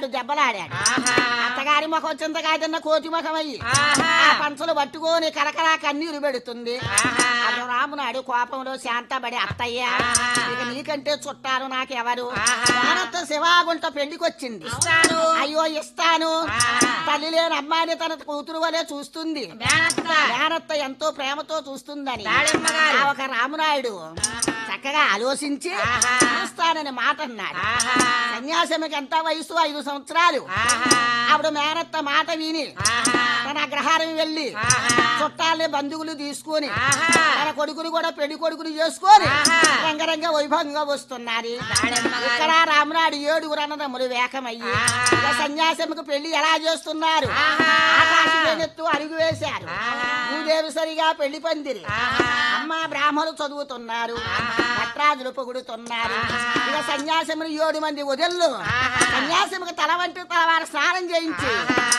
రామునాయుడు దెబ్బలాడాడు అత్తగారి ముఖం చింతకాయ తిన్న కోతి ముఖం అయ్యి ఆ పంచలు పట్టుకొని కరకరా కన్నీరు పెడుతుంది అప్పుడు రామునాయుడు కోపంలో శాంతపడి అత్తయ్య ఇక నీకంటే చుట్టారు నాకెవరు భారత శివాగుంట పెళ్లికొచ్చింది అయ్యో ఇస్తాను తల్లి లేని అమ్మాయిని తన కూతురు వలె చూస్తుంది మేనత్త ఎంతో ప్రేమతో చూస్తుందని ఆ ఒక రామునాయుడు చక్కగా ఆలోచించి చూస్తానని మాట అన్నాడు సన్యాసమికి ఎంత వయసు ఐదు సంవత్సరాలు ఆవిడ మేనత్త మాట విని తన అగ్రహారం వెళ్ళి చుట్టాలని బంధువులు తీసుకొని తన కొడుకుని కూడా పెళ్లి కొడుకుని చేసుకొని రంగరంగ వైభవంగా వస్తున్నారు ఇక్కడ రామనాడు ఏడుగురు అన్నదమ్ములు వేకమయ్యి ఇక సన్యాసమికి పెళ్లి ఎలా చేస్తున్నారు ఆకాశమెత్తు అడుగు వేశారు భూదేవి సరిగా పెళ్లి పందిరి అమ్మ బ్రాహ్మణులు చదువుతున్నారు భట్రాజులు పొగుడుతున్నారు ఇక సన్యాసములు ఏడు మంది వదిళ్ళు సన్యాసముకి తల వంటి తల వారు స్నానం చేయించి